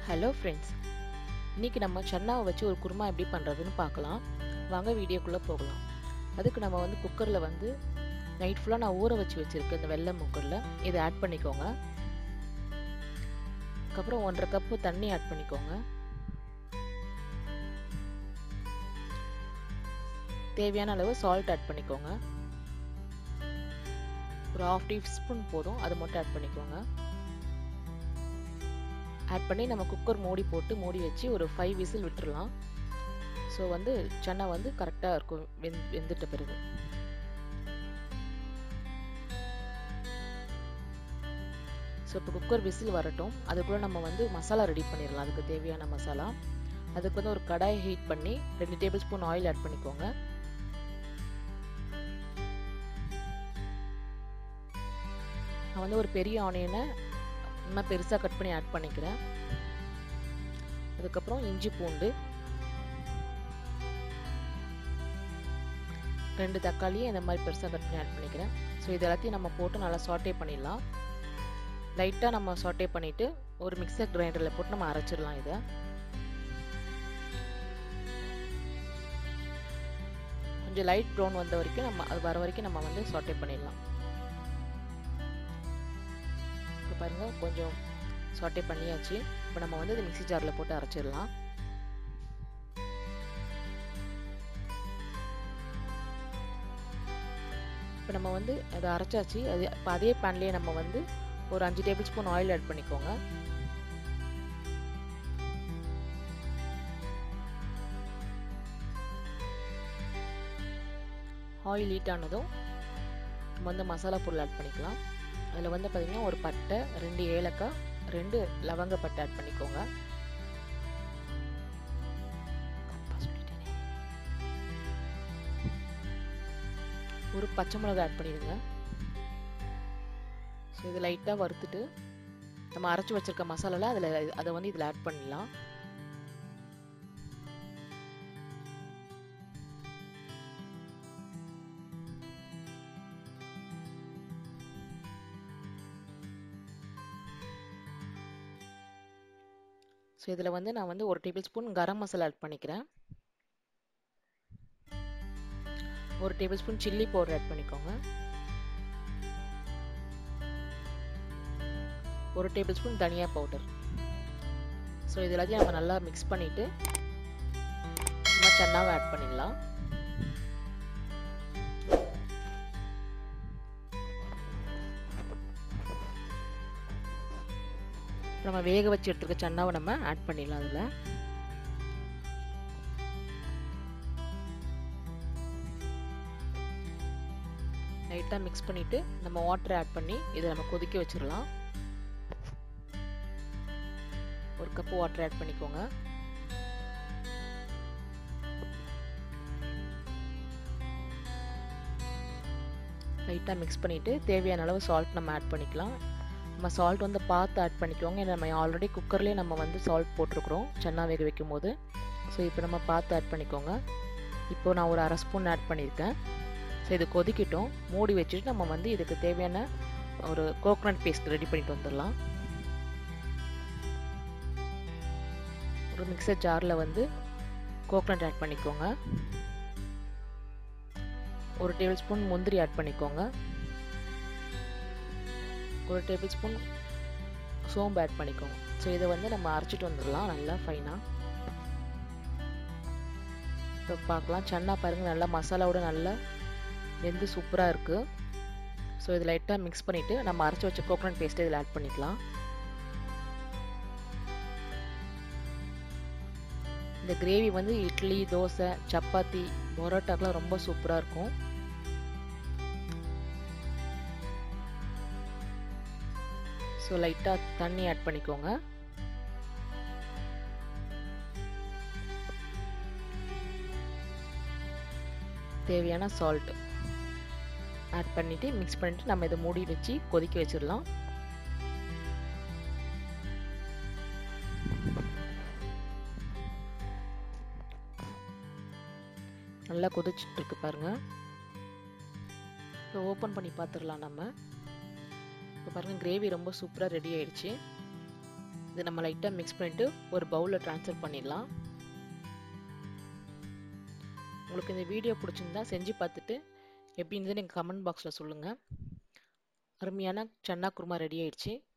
hello friends இன்றைக்கி நம்ம சன்னாவை வச்சு ஒரு குருமா எப்படி பண்ணுறதுன்னு பார்க்கலாம் வாங்க வீடியோக்குள்ளே போகலாம் அதுக்கு நம்ம வந்து குக்கரில் வந்து நைட் ஃபுல்லாக நான் ஊற வச்சு வச்சுருக்கேன் இந்த வெள்ளை குக்கரில் இதை ஆட் பண்ணிக்கோங்க அதுக்கப்புறம் ஒன்றரை கப்பு தண்ணி ஆட் பண்ணிக்கோங்க தேவையான அளவு சால்ட் ஆட் பண்ணிக்கோங்க ஒரு ஹாஃப் டீஸ்பூன் போதும் அது மட்டும் ஆட் பண்ணிக்கோங்க ஆட் பண்ணி நம்ம குக்கர் மூடி போட்டு மூடி வச்சு ஒரு ஃபைவ் விசில் விட்டுறலாம் ஸோ வந்து சன்னா வந்து கரெக்டாக இருக்கும் வெந் வெந்துட்ட பிறகு ஸோ இப்போ குக்கர் விசில் வரட்டும் அதுக்குள்ளே நம்ம வந்து மசாலா ரெடி பண்ணிடலாம் அதுக்கு தேவையான மசாலா அதுக்கு வந்து ஒரு கடாய் ஹீட் பண்ணி ரெண்டு டேபிள் ஸ்பூன் ஆயில் ஆட் பண்ணிக்கோங்க நான் வந்து ஒரு பெரிய ஆனியனை இன்னும் பெருசாக கட் பண்ணி ஆட் பண்ணிக்கிறேன் அதுக்கப்புறம் இஞ்சி பூண்டு ரெண்டு தக்காளியும் இந்த மாதிரி பெருசாக கட் பண்ணி ஆட் பண்ணிக்கிறேன் ஸோ இது எல்லாத்தையும் நம்ம போட்டு நல்லா சாட்டே பண்ணிடலாம் லைட்டாக நம்ம சாட்டே பண்ணிவிட்டு ஒரு மிக்சர் கிரைண்டரில் போட்டு நம்ம அரைச்சிடலாம் இதை கொஞ்சம் லைட் ப்ரௌன் வந்த வரைக்கும் நம்ம அது வர வரைக்கும் நம்ம வந்து சாட்டே பண்ணிடலாம் இப்போ பாருங்கள் கொஞ்சம் சாட்டே பண்ணியாச்சு இப்போ நம்ம வந்து இது மிக்சி ஜாரில் போட்டு அரைச்சிடலாம் இப்போ நம்ம வந்து அதை அரைச்சாச்சு அது இப்போ அதே பேன்லேயே நம்ம வந்து ஒரு அஞ்சு டேபிள் ஸ்பூன் ஆயில் ஆட் பண்ணிக்கோங்க ஆயில் ஹீட் ஆனதும் நம்ம வந்து மசாலா பொருள் ஆட் பண்ணிக்கலாம் அதில் வந்து பார்த்திங்கன்னா ஒரு பட்டை ரெண்டு ஏலக்காய் ரெண்டு லவங்க பட்டை ஆட் பண்ணிக்கோங்க ஒரு பச்சை மிளகாய் ஆட் பண்ணிடுங்க ஸோ இது லைட்டாக வறுத்துட்டு நம்ம அரைச்சி வச்சிருக்க மசாலாவில் அதில் அதை வந்து இதில் ஆட் பண்ணிடலாம் ஸோ இதில் வந்து நான் வந்து ஒரு tablespoon garam masala add பண்ணிக்கிறேன் ஒரு tablespoon chilli powder add பண்ணிக்கோங்க ஒரு டேபிள் ஸ்பூன் தனியா பவுடர் ஸோ இது எல்லாத்தையும் நம்ம நல்லா மிக்ஸ் பண்ணிவிட்டு நம்ம சன்னாவை ஆட் பண்ணிடலாம் நம்ம வேக வச்சு எடுத்துருக்க சன்னாவை நம்ம ஆட் பண்ணிடலாம் அதில் லைட்டாக மிக்ஸ் பண்ணிவிட்டு நம்ம வாட்டர் ஆட் பண்ணி இதை நம்ம கொதிக்க வச்சிடலாம் ஒரு கப்பு வாட்டர் ஆட் பண்ணிக்கோங்க லைட்டாக மிக்ஸ் பண்ணிவிட்டு தேவையான அளவு சால்ட் நம்ம ஆட் பண்ணிக்கலாம் நம்ம சால்ட் வந்து பார்த்து ஆட் பண்ணிக்கோங்க ஏன்னா நம்ம ஆல்ரெடி குக்கர்லேயே நம்ம வந்து சால்ட் போட்டிருக்கிறோம் சென்னா வேக வைக்கும் போது ஸோ இப்போ நம்ம பார்த்து ஆட் பண்ணிக்கோங்க இப்போ நான் ஒரு அரை ஸ்பூன் ஆட் பண்ணியிருக்கேன் ஸோ இது கொதிக்கட்டும் மூடி வச்சுட்டு நம்ம வந்து இதுக்கு தேவையான ஒரு கோகனட் பேஸ்ட் ரெடி பண்ணிட்டு வந்துடலாம் ஒரு மிக்சர் ஜாரில் வந்து கோகனட் ஆட் பண்ணிக்கோங்க ஒரு டேபிள் ஸ்பூன் முந்திரி ஆட் பண்ணிக்கோங்க ஒரு டேபிள் ஸ்பூன் சோம்பு ஆட் பண்ணிக்கோங்க ஸோ இதை வந்து நம்ம அரைச்சிட்டு வந்துடலாம் நல்லா ஃபைனாக இப்போ பார்க்கலாம் சன்னா பாருங்கள் நல்லா மசாலாவோட நல்லா வெந்து சூப்பராக இருக்குது ஸோ இது லைட்டாக மிக்ஸ் பண்ணிவிட்டு நம்ம அரைச்சி வச்ச கோகனட் பேஸ்ட்டு இதில் ஆட் பண்ணிக்கலாம் இந்த கிரேவி வந்து இட்லி தோசை சப்பாத்தி பரோட்டாக்கெலாம் ரொம்ப சூப்பராக இருக்கும் ஸோ லைட்டாக தண்ணி ஆட் பண்ணிக்கோங்க தேவையான சால்ட் ஆட் பண்ணிவிட்டு மிக்ஸ் பண்ணிவிட்டு நம்ம இதை மூடி வச்சு கொதிக்க வச்சிடலாம் நல்லா கொதிச்சுட்டு இருக்கு பாருங்க இப்போ ஓப்பன் பண்ணி பார்த்துடலாம் நம்ம இப்போ பாருங்கள் கிரேவி ரொம்ப சூப்பராக ரெடி ஆயிடுச்சு இதை நம்ம லைட்டாக மிக்ஸ் பண்ணிவிட்டு ஒரு பவுலில் ட்ரான்ஸ்ஃபர் பண்ணிடலாம் உங்களுக்கு இந்த வீடியோ பிடிச்சிருந்தா செஞ்சு பார்த்துட்டு எப்படி இருந்தது நீங்கள் கமெண்ட் பாக்ஸில் சொல்லுங்கள் அருமையான சன்னா குருமா ரெடி ஆயிடுச்சு